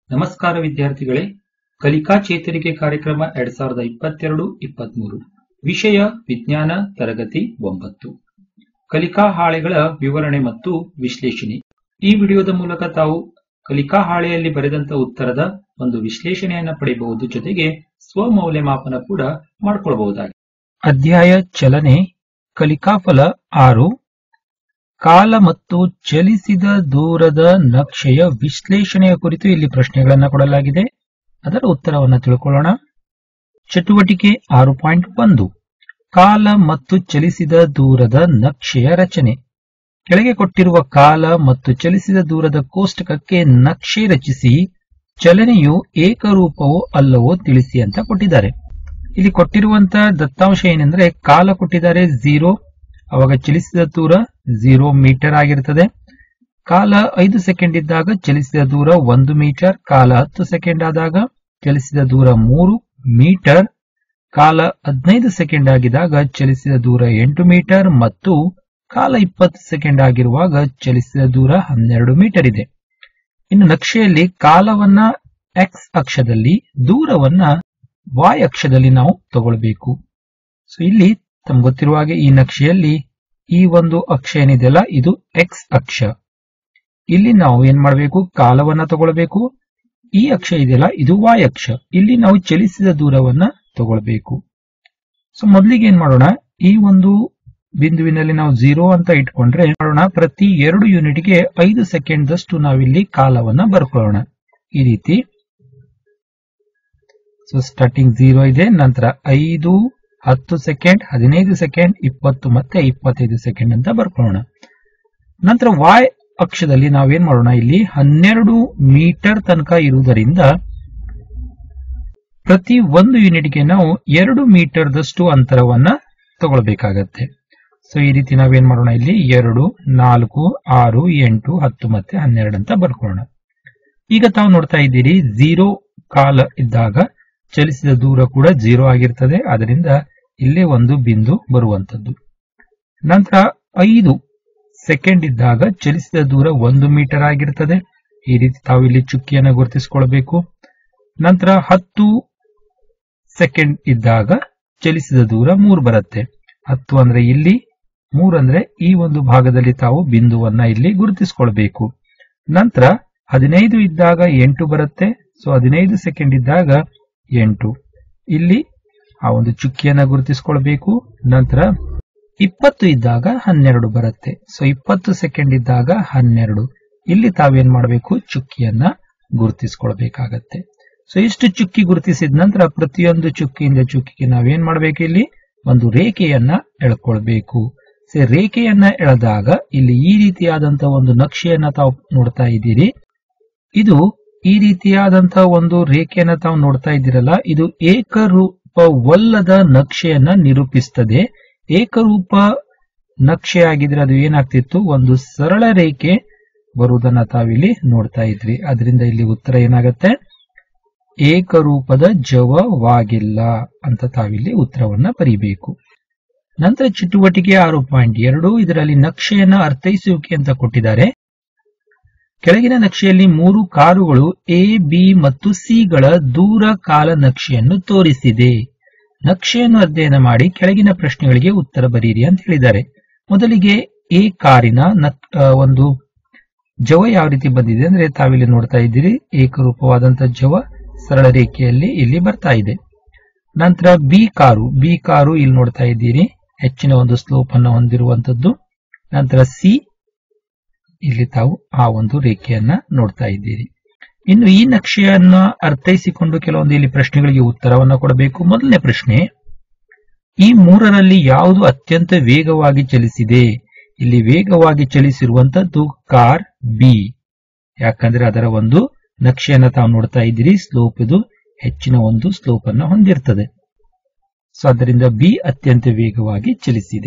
ನಮಸ್ಕಾರ ವಿದ್ಯಾರ್ಥಿಗಳೇ ಕಲಿಕಾ ಚೇತರಿಕೆ ಕಾರ್ಯಕ್ರಮ ಎರಡ್ ಸಾವಿರದ ಇಪ್ಪತ್ತೆರಡು ಇಪ್ಪತ್ಮೂರು ವಿಷಯ ವಿಜ್ಞಾನ ತರಗತಿ ಒಂಬತ್ತು ಕಲಿಕಾ ಹಾಳೆಗಳ ವಿವರಣೆ ಮತ್ತು ವಿಶ್ಲೇಷಣೆ ಈ ವಿಡಿಯೋದ ಮೂಲಕ ತಾವು ಕಲಿಕಾ ಹಾಳೆಯಲ್ಲಿ ಬರೆದಂತ ಉತ್ತರದ ಒಂದು ವಿಶ್ಲೇಷಣೆಯನ್ನ ಪಡೆಯಬಹುದು ಜೊತೆಗೆ ಸ್ವಮೌಲ್ಯಮಾಪನ ಕೂಡ ಮಾಡಿಕೊಳ್ಳಬಹುದಾಗಿದೆ ಅಧ್ಯಾಯ ಚಲನೆ ಕಲಿಕಾಫಲ ಆರು ಕಾಲ ಮತ್ತು ಚಲಿಸಿದ ದೂರದ ನಕ್ಷೆಯ ವಿಶ್ಲೇಷಣೆಯ ಕುರಿತು ಇಲ್ಲಿ ಪ್ರಶ್ನೆಗಳನ್ನ ಕೊಡಲಾಗಿದೆ ಅದರ ಉತ್ತರವನ್ನು ತಿಳ್ಕೊಳ್ಳೋಣ ಚಟುವಟಿಕೆ ಆರು ಪಾಯಿಂಟ್ ಒಂದು ಕಾಲ ಮತ್ತು ಚಲಿಸಿದ ದೂರದ ನಕ್ಷೆಯ ರಚನೆ ಕೆಳಗೆ ಕೊಟ್ಟಿರುವ ಕಾಲ ಮತ್ತು ಚಲಿಸಿದ ದೂರದ ಕೋಷ್ಟಕಕ್ಕೆ ನಕ್ಷೆ ರಚಿಸಿ ಚಲನೆಯು ಏಕರೂಪವೋ ಅಲ್ಲವೋ ತಿಳಿಸಿ ಅಂತ ಕೊಟ್ಟಿದ್ದಾರೆ ಇಲ್ಲಿ ಕೊಟ್ಟಿರುವಂತಹ ದತ್ತಾಂಶ ಏನೆಂದ್ರೆ ಕಾಲ ಕೊಟ್ಟಿದ್ದಾರೆ ಝೀರೋ ಅವಾಗ ಚಲಿಸಿದ ದೂರ ಝೀರೋ ಮೀಟರ್ ಆಗಿರ್ತದೆ ಕಾಲ ಐದು ಸೆಕೆಂಡ್ ಇದ್ದಾಗ ಚಲಿಸಿದ ದೂರ ಒಂದು ಮೀಟರ್ ಕಾಲ ಹತ್ತು ಸೆಕೆಂಡ್ ಆದಾಗ ಚಲಿಸಿದ ದೂರ ಮೂರು ಮೀಟರ್ ಕಾಲ ಹದಿನೈದು ಸೆಕೆಂಡ್ ಆಗಿದಾಗ ಚಲಿಸಿದ ದೂರ ಎಂಟು ಮೀಟರ್ ಮತ್ತು ಕಾಲ ಇಪ್ಪತ್ತು ಸೆಕೆಂಡ್ ಆಗಿರುವಾಗ ಚಲಿಸಿದ ದೂರ ಹನ್ನೆರಡು ಮೀಟರ್ ಇದೆ ಇನ್ನು ನಕ್ಷೆಯಲ್ಲಿ ಕಾಲವನ್ನ ಎಕ್ಸ್ ಅಕ್ಷದಲ್ಲಿ ದೂರವನ್ನ ವಾಯ್ ಅಕ್ಷದಲ್ಲಿ ನಾವು ತಗೊಳ್ಬೇಕು ಸೊ ಇಲ್ಲಿ ತಮ್ಗೆ ಗೊತ್ತಿರುವ ಹಾಗೆ ಈ ನಕ್ಷೆಯಲ್ಲಿ ಈ ಒಂದು ಅಕ್ಷ ಏನಿದೆಯಲ್ಲ ಇದು ಎಕ್ಸ್ ಅಕ್ಷ ಇಲ್ಲಿ ನಾವು ಏನ್ ಮಾಡಬೇಕು ಕಾಲವನ್ನ ತಗೊಳ್ಬೇಕು ಈ ಅಕ್ಷ ಇದೆಯಲ್ಲ ಇದು ವಾಯ್ ಅಕ್ಷ ಇಲ್ಲಿ ನಾವು ಚಲಿಸಿದ ದೂರವನ್ನ ತಗೊಳ್ಬೇಕು ಸೊ ಮೊದಲಿಗೆ ಏನ್ ಮಾಡೋಣ ಈ ಒಂದು ಬಿಂದುವಿನಲ್ಲಿ ನಾವು ಝೀರೋ ಅಂತ ಇಟ್ಕೊಂಡ್ರೆ ಮಾಡೋಣ ಪ್ರತಿ ಎರಡು ಯೂನಿಟ್ಗೆ ಐದು ಸೆಕೆಂಡ್ ದಷ್ಟು ನಾವಿಲ್ಲಿ ಕಾಲವನ್ನ ಬರ್ಕೊಳ್ಳೋಣ ಈ ರೀತಿ ಸೊ ಸ್ಟಾರ್ಟಿಂಗ್ ಝೀರೋ ಇದೆ ನಂತರ ಐದು ಹತ್ತು ಸೆಕೆಂಡ್ ಹದಿನೈದು ಸೆಕೆಂಡ್ ಇಪ್ಪತ್ತು ಮತ್ತೆ ಇಪ್ಪತ್ತೈದು ಸೆಕೆಂಡ್ ಅಂತ ಬರ್ಕೊಳ್ಳೋಣ ನಂತರ ವಾಯ್ ಅಕ್ಷದಲ್ಲಿ ನಾವೇನ್ ಮಾಡೋಣ ಇಲ್ಲಿ ಹನ್ನೆರಡು ಮೀಟರ್ ತನಕ ಇರುವುದರಿಂದ ಪ್ರತಿ ಒಂದು ಯೂನಿಟ್ಗೆ ನಾವು ಎರಡು ಮೀಟರ್ ದಷ್ಟು ಅಂತರವನ್ನ ತಗೊಳ್ಬೇಕಾಗತ್ತೆ ಸೊ ಈ ರೀತಿ ನಾವೇನ್ ಮಾಡೋಣ ಇಲ್ಲಿ ಎರಡು ನಾಲ್ಕು ಆರು ಎಂಟು ಹತ್ತು ಮತ್ತೆ ಹನ್ನೆರಡು ಅಂತ ಬರ್ಕೊಳ್ಳೋಣ ಈಗ ತಾವು ನೋಡ್ತಾ ಇದ್ದೀರಿ ಝೀರೋ ಕಾಲ ಇದ್ದಾಗ ಚಲಿಸಿದ ದೂರ ಕೂಡ ಝೀರೋ ಆಗಿರ್ತದೆ ಅದರಿಂದ ಇಲ್ಲೇ ಒಂದು ಬಿಂದು ಬರುವಂತದ್ದು ನಂತರ ಐದು ಸೆಕೆಂಡ್ ಇದ್ದಾಗ ಚಲಿಸಿದ ದೂರ ಒಂದು ಮೀಟರ್ ಆಗಿರ್ತದೆ ಈ ರೀತಿ ತಾವು ಇಲ್ಲಿ ಚುಕ್ಕಿಯನ್ನು ಗುರುತಿಸಿಕೊಳ್ಬೇಕು ನಂತರ ಹತ್ತು ಸೆಕೆಂಡ್ ಇದ್ದಾಗ ಚಲಿಸಿದ ದೂರ ಮೂರು ಬರುತ್ತೆ ಹತ್ತು ಅಂದ್ರೆ ಇಲ್ಲಿ ಮೂರು ಅಂದ್ರೆ ಈ ಒಂದು ಭಾಗದಲ್ಲಿ ತಾವು ಬಿಂದುವನ್ನ ಇಲ್ಲಿ ಗುರುತಿಸಿಕೊಳ್ಬೇಕು ನಂತರ ಹದಿನೈದು ಇದ್ದಾಗ ಎಂಟು ಬರುತ್ತೆ ಸೊ ಹದಿನೈದು ಸೆಕೆಂಡ್ ಇದ್ದಾಗ ಎಂಟು ಇಲ್ಲಿ ಆ ಒಂದು ಚುಕ್ಕಿಯನ್ನ ಗುರುತಿಸಿಕೊಳ್ಬೇಕು ನಂತರ ಇಪ್ಪತ್ತು ಇದ್ದಾಗ ಹನ್ನೆರಡು ಬರುತ್ತೆ ಸೊ ಇಪ್ಪತ್ತು ಸೆಕೆಂಡ್ ಇದ್ದಾಗ ಹನ್ನೆರಡು ಇಲ್ಲಿ ತಾವೇನ್ ಮಾಡಬೇಕು ಚುಕ್ಕಿಯನ್ನ ಗುರುತಿಸ್ಕೊಳ್ಬೇಕಾಗತ್ತೆ ಸೊ ಇಷ್ಟು ಚುಕ್ಕಿ ಗುರುತಿಸಿದ ನಂತರ ಪ್ರತಿಯೊಂದು ಚುಕ್ಕಿಯಿಂದ ಚುಕ್ಕಿಗೆ ನಾವೇನ್ ಮಾಡ್ಬೇಕು ಇಲ್ಲಿ ಒಂದು ರೇಖೆಯನ್ನ ಎಳ್ಕೊಳ್ಬೇಕು ಸೊ ರೇಖೆಯನ್ನ ಎಳೆದಾಗ ಇಲ್ಲಿ ಈ ರೀತಿಯಾದಂತಹ ಒಂದು ನಕ್ಷೆಯನ್ನ ತಾವು ನೋಡ್ತಾ ಇದ್ದೀರಿ ಇದು ಈ ರೀತಿಯಾದಂತಹ ಒಂದು ರೇಖೆಯನ್ನ ತಾವು ನೋಡ್ತಾ ಇದ್ದೀರಲ್ಲ ಇದು ಏಕರೂಪವಲ್ಲದ ನಕ್ಷೆಯನ್ನ ನಿರೂಪಿಸ್ತದೆ ಏಕರೂಪ ನಕ್ಷೆ ಆಗಿದ್ರೆ ಅದು ಏನಾಗ್ತಿತ್ತು ಒಂದು ಸರಳ ರೇಖೆ ಬರುವುದನ್ನ ತಾವಿಲ್ಲಿ ನೋಡ್ತಾ ಇದ್ವಿ ಅದರಿಂದ ಇಲ್ಲಿ ಉತ್ತರ ಏನಾಗತ್ತೆ ಏಕರೂಪದ ಜವವಾಗಿಲ್ಲ ಅಂತ ತಾವಿಲ್ಲಿ ಉತ್ತರವನ್ನ ಬರೀಬೇಕು ನಂತರ ಚಟುವಟಿಕೆ ಆರು ಪಾಯಿಂಟ್ ಎರಡು ಇದರಲ್ಲಿ ನಕ್ಷೆಯನ್ನ ಅರ್ಥೈಸುವಿಕೆ ಅಂತ ಕೊಟ್ಟಿದ್ದಾರೆ ಕೆಳಗಿನ ನಕ್ಷೆಯಲ್ಲಿ ಮೂರು ಕಾರುಗಳು ಎ ಬಿ ಮತ್ತು ಸಿಗಳ ದೂರ ಕಾಲ ನಕ್ಷೆಯನ್ನು ತೋರಿಸಿದೆ ನಕ್ಷೆಯನ್ನು ಅಧ್ಯಯನ ಮಾಡಿ ಕೆಳಗಿನ ಪ್ರಶ್ನೆಗಳಿಗೆ ಉತ್ತರ ಬರೀರಿ ಅಂತ ಹೇಳಿದ್ದಾರೆ ಮೊದಲಿಗೆ ಎ ಕಾರಿನ ಒಂದು ಜವ ಯಾವ ರೀತಿ ಬಂದಿದೆ ಅಂದ್ರೆ ತಾವಿಲ್ಲಿ ನೋಡ್ತಾ ಇದ್ದೀರಿ ಏಕರೂಪವಾದಂತಹ ಜವ ಸರಳ ರೇಖೆಯಲ್ಲಿ ಇಲ್ಲಿ ಬರ್ತಾ ಇದೆ ನಂತರ ಬಿ ಕಾರು ಬಿ ಕಾರು ಇಲ್ಲಿ ನೋಡ್ತಾ ಇದ್ದೀರಿ ಹೆಚ್ಚಿನ ಒಂದು ಸ್ಲೋಪ್ ಅನ್ನು ಹೊಂದಿರುವಂತದ್ದು ನಂತರ ಸಿ ಇಲ್ಲಿ ತಾವು ಆ ಒಂದು ರೇಖೆಯನ್ನ ನೋಡ್ತಾ ಇದ್ದೀರಿ ಇನ್ನು ಈ ನಕ್ಷೆಯನ್ನ ಅರ್ಥೈಸಿಕೊಂಡು ಕೆಲವೊಂದು ಇಲ್ಲಿ ಪ್ರಶ್ನೆಗಳಿಗೆ ಉತ್ತರವನ್ನ ಕೊಡಬೇಕು ಮೊದಲನೇ ಪ್ರಶ್ನೆ ಈ ಮೂರರಲ್ಲಿ ಯಾವುದು ಅತ್ಯಂತ ವೇಗವಾಗಿ ಚಲಿಸಿದೆ ಇಲ್ಲಿ ವೇಗವಾಗಿ ಚಲಿಸಿರುವಂತದ್ದು ಕಾರ್ ಬಿ ಯಾಕಂದ್ರೆ ಅದರ ಒಂದು ನಕ್ಷೆಯನ್ನ ತಾವು ನೋಡ್ತಾ ಇದ್ದೀರಿ ಸ್ಲೋಪ್ ಇದು ಹೆಚ್ಚಿನ ಒಂದು ಸ್ಲೋಪ್ ಅನ್ನು ಹೊಂದಿರ್ತದೆ ಸೊ ಅದರಿಂದ ಬಿ ಅತ್ಯಂತ ವೇಗವಾಗಿ ಚಲಿಸಿದೆ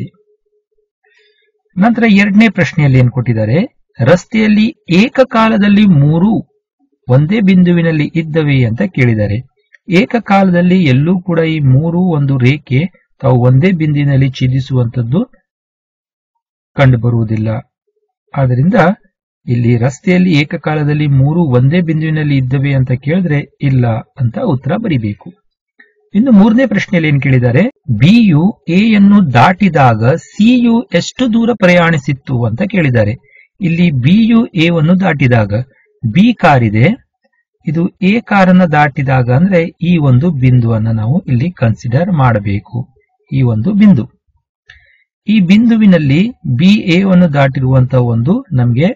ನಂತರ ಎರಡನೇ ಪ್ರಶ್ನೆಯಲ್ಲಿ ಏನ್ ಕೊಟ್ಟಿದ್ದಾರೆ ರಸ್ತೆಯಲ್ಲಿ ಏಕಕಾಲದಲ್ಲಿ ಮೂರು ಒಂದೇ ಬಿಂದುವಿನಲ್ಲಿ ಇದ್ದವೆ ಅಂತ ಕೇಳಿದ್ದಾರೆ ಏಕಕಾಲದಲ್ಲಿ ಎಲ್ಲೂ ಕೂಡ ಈ ಮೂರು ಒಂದು ರೇಖೆ ತಾವು ಒಂದೇ ಬಿಂದುವಿನಲ್ಲಿ ಛೇದಿಸುವಂತದ್ದು ಕಂಡು ಬರುವುದಿಲ್ಲ ಆದ್ದರಿಂದ ಇಲ್ಲಿ ರಸ್ತೆಯಲ್ಲಿ ಏಕಕಾಲದಲ್ಲಿ ಮೂರು ಒಂದೇ ಬಿಂದುವಿನಲ್ಲಿ ಇದ್ದವೆ ಅಂತ ಕೇಳಿದ್ರೆ ಇಲ್ಲ ಅಂತ ಉತ್ತರ ಬರಿಬೇಕು ಇನ್ನು ಮೂರನೇ ಪ್ರಶ್ನೆಯಲ್ಲಿ ಏನ್ ಕೇಳಿದ್ದಾರೆ ಬಿಯು ಎ ಯನ್ನು ದಾಟಿದಾಗ ಸಿಯು ಎಷ್ಟು ದೂರ ಪ್ರಯಾಣಿಸಿತ್ತು ಅಂತ ಕೇಳಿದ್ದಾರೆ ಇಲ್ಲಿ ಬಿಯು ಎ ವನ್ನು ದಾಟಿದಾಗ ಬಿ ಕಾರ್ ಇದೆ ಇದು ಎ ಕಾರನ್ನ ದಾಟಿದಾಗ ಅಂದ್ರೆ ಈ ಒಂದು ಬಿಂದುವನ್ನ ನಾವು ಇಲ್ಲಿ ಕನ್ಸಿಡರ್ ಮಾಡಬೇಕು ಈ ಒಂದು ಬಿಂದು ಈ ಬಿಂದುವಿನಲ್ಲಿ ಬಿ ಎ ವನ್ನು ದಾಟಿರುವಂತಹ ಒಂದು ನಮಗೆ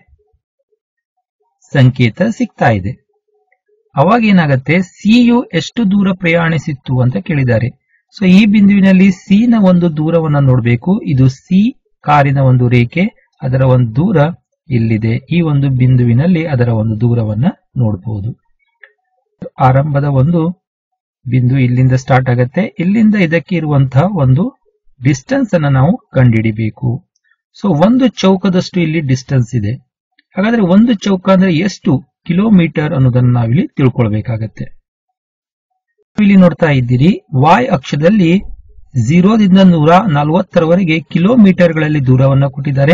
ಸಂಕೇತ ಸಿಗ್ತಾ ಇದೆ ಅವಾಗ ಏನಾಗತ್ತೆ ಸಿಯು ಎಷ್ಟು ದೂರ ಪ್ರಯಾಣಿಸಿತ್ತು ಅಂತ ಕೇಳಿದ್ದಾರೆ ಸೊ ಈ ಬಿಂದುವಿನಲ್ಲಿ ಸಿ ನ ಒಂದು ದೂರವನ್ನ ನೋಡಬೇಕು ಇದು ಸಿ ಕಾರಿನ ಒಂದು ರೇಖೆ ಅದರ ಒಂದು ದೂರ ಇಲ್ಲಿದೆ ಈ ಒಂದು ಬಿಂದುವಿನಲ್ಲಿ ಅದರ ಒಂದು ದೂರವನ್ನ ನೋಡಬಹುದು ಆರಂಭದ ಒಂದು ಬಿಂದು ಇಲ್ಲಿಂದ ಸ್ಟಾರ್ಟ್ ಆಗತ್ತೆ ಇಲ್ಲಿಂದ ಇದಕ್ಕೆ ಇರುವಂತಹ ಒಂದು ಡಿಸ್ಟೆನ್ಸ್ ಅನ್ನ ನಾವು ಕಂಡುಹಿಡಿಬೇಕು ಸೊ ಒಂದು ಚೌಕದಷ್ಟು ಇಲ್ಲಿ ಡಿಸ್ಟೆನ್ಸ್ ಇದೆ ಹಾಗಾದ್ರೆ ಒಂದು ಚೌಕ ಅಂದ್ರೆ ಎಷ್ಟು ಕಿಲೋಮೀಟರ್ ಅನ್ನೋದನ್ನ ನಾವಿಲ್ಲಿ ತಿಳ್ಕೊಳ್ಬೇಕಾಗತ್ತೆ ಇಲ್ಲಿ ನೋಡ್ತಾ ಇದ್ದೀರಿ ವಾಯ್ ಅಕ್ಷದಲ್ಲಿ ಝೀರೋದಿಂದ ನೂರ ನಲವತ್ತರವರೆಗೆ ಕಿಲೋಮೀಟರ್ಗಳಲ್ಲಿ ದೂರವನ್ನ ಕೊಟ್ಟಿದ್ದಾರೆ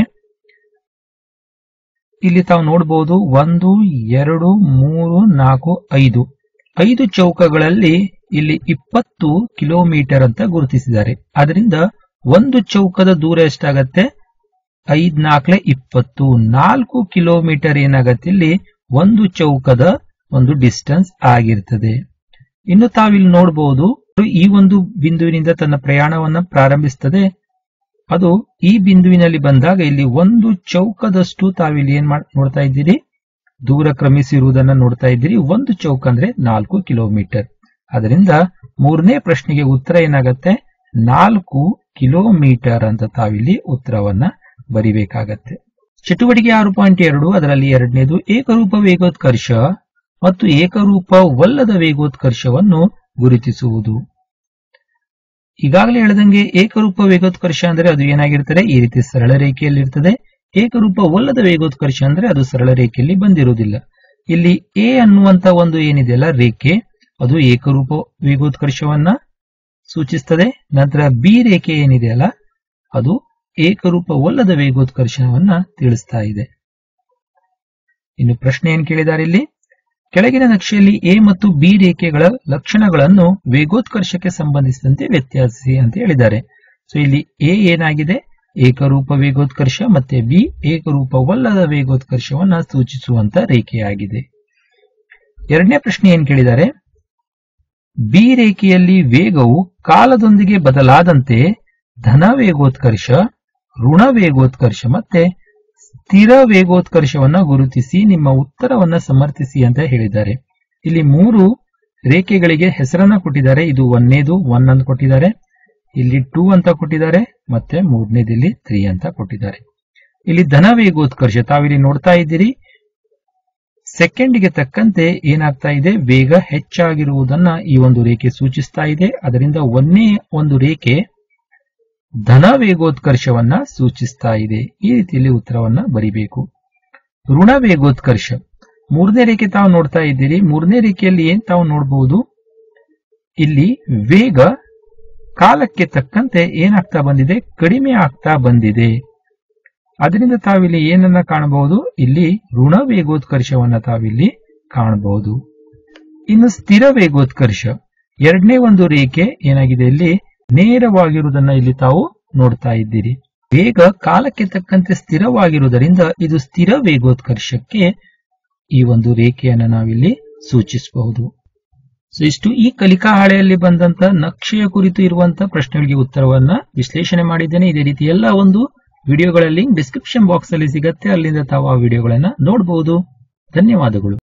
ಇಲ್ಲಿ ತಾವು ನೋಡಬಹುದು ಒಂದು ಎರಡು ಮೂರು ನಾಲ್ಕು ಐದು ಐದು ಚೌಕಗಳಲ್ಲಿ ಇಲ್ಲಿ ಇಪ್ಪತ್ತು ಕಿಲೋಮೀಟರ್ ಅಂತ ಗುರುತಿಸಿದ್ದಾರೆ ಅದರಿಂದ ಒಂದು ಚೌಕದ ದೂರ ಎಷ್ಟಾಗತ್ತೆ ಐದ್ ನಾಲ್ಕಲೆ ಇಪ್ಪತ್ತು ನಾಲ್ಕು ಕಿಲೋಮೀಟರ್ ಏನಾಗತ್ತೆ ಇಲ್ಲಿ ಒಂದು ಚೌಕದ ಒಂದು ಡಿಸ್ಟೆನ್ಸ್ ಆಗಿರ್ತದೆ ಇನ್ನು ತಾವಿಲ್ಲಿ ನೋಡಬಹುದು ಈ ಒಂದು ಬಿಂದುವಿನಿಂದ ತನ್ನ ಪ್ರಯಾಣವನ್ನ ಪ್ರಾರಂಭಿಸ್ತದೆ ಅದು ಈ ಬಿಂದುವಿನಲ್ಲಿ ಬಂದಾಗ ಇಲ್ಲಿ ಒಂದು ಚೌಕದಷ್ಟು ತಾವಿಲ್ಲಿ ಏನ್ ಮಾಡ್ ನೋಡ್ತಾ ಇದ್ದೀರಿ ದೂರ ಕ್ರಮಿಸಿರುವುದನ್ನ ನೋಡ್ತಾ ಇದ್ದೀರಿ ಒಂದು ಚೌಕ ಅಂದ್ರೆ ನಾಲ್ಕು ಕಿಲೋಮೀಟರ್ ಅದರಿಂದ ಮೂರನೇ ಪ್ರಶ್ನೆಗೆ ಉತ್ತರ ಏನಾಗತ್ತೆ ನಾಲ್ಕು ಕಿಲೋಮೀಟರ್ ಅಂತ ತಾವಿಲ್ಲಿ ಉತ್ತರವನ್ನ ಬರಿಬೇಕಾಗತ್ತೆ ಚಟುವಟಿಕೆ ಆರು ಪಾಯಿಂಟ್ ಎರಡು ಅದರಲ್ಲಿ ಎರಡನೇದು ಏಕರೂಪ ವೇಗೋತ್ಕರ್ಷ ಮತ್ತು ಏಕರೂಪವಲ್ಲದ ವೇಗೋತ್ಕರ್ಷವನ್ನು ಗುರುತಿಸುವುದು ಈಗಾಗಲೇ ಹೇಳಿದಂಗೆ ಏಕರೂಪ ವೇಗೋತ್ಕರ್ಷ ಅಂದ್ರೆ ಅದು ಏನಾಗಿರ್ತದೆ ಈ ರೀತಿ ಸರಳ ರೇಖೆಯಲ್ಲಿರ್ತದೆ ಏಕರೂಪವಲ್ಲದ ವೇಗೋತ್ಕರ್ಷ ಅಂದ್ರೆ ಅದು ಸರಳ ರೇಖೆಯಲ್ಲಿ ಬಂದಿರುವುದಿಲ್ಲ ಇಲ್ಲಿ ಎ ಅನ್ನುವಂತ ಒಂದು ಏನಿದೆಯಲ್ಲ ರೇಖೆ ಅದು ಏಕರೂಪ ವೇಗೋತ್ಕರ್ಷವನ್ನ ಸೂಚಿಸ್ತದೆ ನಂತರ ಬಿ ರೇಖೆ ಏನಿದೆಯಲ್ಲ ಅದು ಏಕರೂಪವಲ್ಲದ ವೇಗೋತ್ಕರ್ಷವನ್ನ ತಿಳಿಸ್ತಾ ಇದೆ ಇನ್ನು ಪ್ರಶ್ನೆ ಏನ್ ಕೇಳಿದ್ದಾರೆ ಇಲ್ಲಿ ಕೆಳಗಿನ ನಕ್ಷೆಯಲ್ಲಿ ಎ ಮತ್ತು ಬಿ ರೇಖೆಗಳ ಲಕ್ಷಣಗಳನ್ನು ವೇಗೋತ್ಕರ್ಷಕ್ಕೆ ಸಂಬಂಧಿಸಿದಂತೆ ವ್ಯತ್ಯಾಸಿಸಿ ಅಂತ ಹೇಳಿದ್ದಾರೆ ಸೊ ಇಲ್ಲಿ ಎ ಏನಾಗಿದೆ ಏಕರೂಪ ವೇಗೋತ್ಕರ್ಷ ಮತ್ತೆ ಬಿ ಏಕರೂಪವಲ್ಲದ ವೇಗೋತ್ಕರ್ಷವನ್ನ ಸೂಚಿಸುವಂತ ರೇಖೆಯಾಗಿದೆ ಎರಡನೇ ಪ್ರಶ್ನೆ ಏನ್ ಕೇಳಿದ್ದಾರೆ ಬಿ ರೇಖೆಯಲ್ಲಿ ವೇಗವು ಕಾಲದೊಂದಿಗೆ ಬದಲಾದಂತೆ ಧನ ವೇಗೋತ್ಕರ್ಷ ಋಣ ವೇಗೋತ್ಕರ್ಷ ಮತ್ತೆ ಸ್ಥಿರ ವೇಗೋತ್ಕರ್ಷವನ್ನ ಗುರುತಿಸಿ ನಿಮ್ಮ ಉತ್ತರವನ್ನ ಸಮರ್ಥಿಸಿ ಅಂತ ಹೇಳಿದ್ದಾರೆ ಇಲ್ಲಿ ಮೂರು ರೇಖೆಗಳಿಗೆ ಹೆಸರನ್ನ ಕೊಟ್ಟಿದ್ದಾರೆ ಇದು ಒಂದೇದು ಒನ್ ಅಂತ ಕೊಟ್ಟಿದ್ದಾರೆ ಇಲ್ಲಿ ಟೂ ಅಂತ ಕೊಟ್ಟಿದ್ದಾರೆ ಮತ್ತೆ ಮೂರನೇದಿಲ್ಲಿ ತ್ರೀ ಅಂತ ಕೊಟ್ಟಿದ್ದಾರೆ ಇಲ್ಲಿ ಧನ ವೇಗೋತ್ಕರ್ಷ ತಾವಿಲ್ಲಿ ನೋಡ್ತಾ ಇದ್ದೀರಿ ಸೆಕೆಂಡ್ಗೆ ತಕ್ಕಂತೆ ಏನಾಗ್ತಾ ಇದೆ ವೇಗ ಹೆಚ್ಚಾಗಿರುವುದನ್ನ ಈ ಒಂದು ರೇಖೆ ಸೂಚಿಸ್ತಾ ಇದೆ ಅದರಿಂದ ಒಂದೇ ಒಂದು ರೇಖೆ ಧನ ವೇಗೋತ್ಕರ್ಷವನ್ನ ಸೂಚಿಸ್ತಾ ಇದೆ ಈ ರೀತಿಯಲ್ಲಿ ಉತ್ತರವನ್ನ ಬರಿಬೇಕು ಋಣ ವೇಗೋತ್ಕರ್ಷ ಮೂರನೇ ರೇಖೆ ತಾವು ನೋಡ್ತಾ ಇದ್ದೀರಿ ಮೂರನೇ ರೇಖೆಯಲ್ಲಿ ಏನ್ ತಾವು ನೋಡಬಹುದು ಇಲ್ಲಿ ವೇಗ ಕಾಲಕ್ಕೆ ತಕ್ಕಂತೆ ಏನಾಗ್ತಾ ಬಂದಿದೆ ಕಡಿಮೆ ಆಗ್ತಾ ಬಂದಿದೆ ಅದರಿಂದ ತಾವಿಲ್ಲಿ ಏನನ್ನ ಕಾಣಬಹುದು ಇಲ್ಲಿ ಋಣ ವೇಗೋತ್ಕರ್ಷವನ್ನ ತಾವಿಲ್ಲಿ ಕಾಣಬಹುದು ಇನ್ನು ಸ್ಥಿರ ವೇಗೋತ್ಕರ್ಷ ಎರಡನೇ ಒಂದು ರೇಖೆ ಏನಾಗಿದೆ ಇಲ್ಲಿ ನೇರವಾಗಿರುವುದನ್ನ ಇಲ್ಲಿ ತಾವು ನೋಡ್ತಾ ಇದ್ದೀರಿ ವೇಗ ಕಾಲಕ್ಕೆ ತಕ್ಕಂತೆ ಸ್ಥಿರವಾಗಿರುವುದರಿಂದ ಇದು ಸ್ಥಿರ ವೇಗೋತ್ಕರ್ಷಕ್ಕೆ ಈ ಒಂದು ರೇಖೆಯನ್ನ ನಾವಿಲ್ಲಿ ಸೂಚಿಸಬಹುದು ಸೊ ಇಷ್ಟು ಈ ಕಲಿಕಾ ಹಾಳೆಯಲ್ಲಿ ಬಂದಂತ ನಕ್ಷೆಯ ಕುರಿತು ಇರುವಂತಹ ಪ್ರಶ್ನೆಗಳಿಗೆ ಉತ್ತರವನ್ನ ವಿಶ್ಲೇಷಣೆ ಮಾಡಿದ್ದೇನೆ ಇದೇ ರೀತಿ ಎಲ್ಲ ಒಂದು ವಿಡಿಯೋಗಳ ಲಿಂಕ್ ಡಿಸ್ಕ್ರಿಪ್ಷನ್ ಬಾಕ್ಸ್ ಅಲ್ಲಿ ಸಿಗತ್ತೆ ಅಲ್ಲಿಂದ ತಾವು ಆ ವಿಡಿಯೋಗಳನ್ನ ನೋಡಬಹುದು ಧನ್ಯವಾದಗಳು